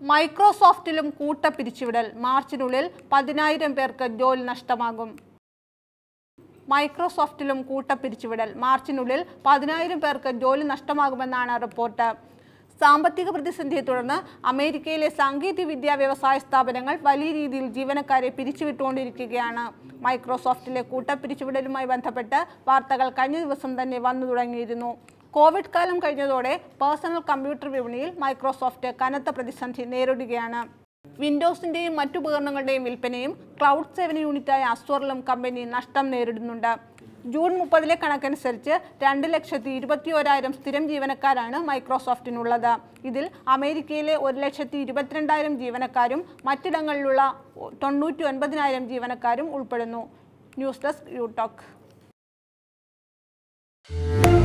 മൈക്രോസോഫ്റ്റിലും കൂട്ട പിരിച്ചുവിടൽ മാർച്ചിനുള്ളിൽ പതിനായിരം പേർക്ക് ജോലി നഷ്ടമാകും മൈക്രോസോഫ്റ്റിലും കൂട്ട പിരിച്ചുവിടൽ മാർച്ചിനുള്ളിൽ പതിനായിരം പേർക്ക് ജോലി നഷ്ടമാകുമെന്നാണ് റിപ്പോർട്ട് സാമ്പത്തിക പ്രതിസന്ധിയെ തുടർന്ന് അമേരിക്കയിലെ സാങ്കേതിക വിദ്യാ വ്യവസായ സ്ഥാപനങ്ങൾ വലിയ രീതിയിൽ ജീവനക്കാരെ പിരിച്ചുവിട്ടുകൊണ്ടിരിക്കുകയാണ് മൈക്രോസോഫ്റ്റിലെ കൂട്ട പിരിച്ചുവിടലുമായി ബന്ധപ്പെട്ട് വാർത്തകൾ കഴിഞ്ഞ ദിവസം തന്നെ വന്നു തുടങ്ങിയിരുന്നു കോവിഡ് കാലം കഴിഞ്ഞതോടെ പേഴ്സണൽ കമ്പ്യൂട്ടർ വിപണിയിൽ മൈക്രോസോഫ്റ്റ് കനത്ത പ്രതിസന്ധി നേരിടുകയാണ് വിൻഡോസിന്റെയും മറ്റുപകരണങ്ങളുടെയും വിൽപ്പനയും ക്ലൗഡ് സേവന യൂണിറ്റായ അസ്വറിലും കമ്പനി നഷ്ടം നേരിടുന്നുണ്ട് ജൂൺ മുപ്പതിലെ കണക്കനുസരിച്ച് രണ്ട് ലക്ഷത്തി ഇരുപത്തി ഓരായിരം സ്ഥിരം ജീവനക്കാരാണ് മൈക്രോസോഫ്റ്റിനുള്ളത് ഇതിൽ അമേരിക്കയിലെ ഒരു ലക്ഷത്തി ഇരുപത്തിരണ്ടായിരം ജീവനക്കാരും മറ്റിടങ്ങളിലുള്ള തൊണ്ണൂറ്റി ഒൻപതിനായിരം ജീവനക്കാരും ഉൾപ്പെടുന്നു ന്യൂസ് ഡെസ്ക് യു ടോക്ക്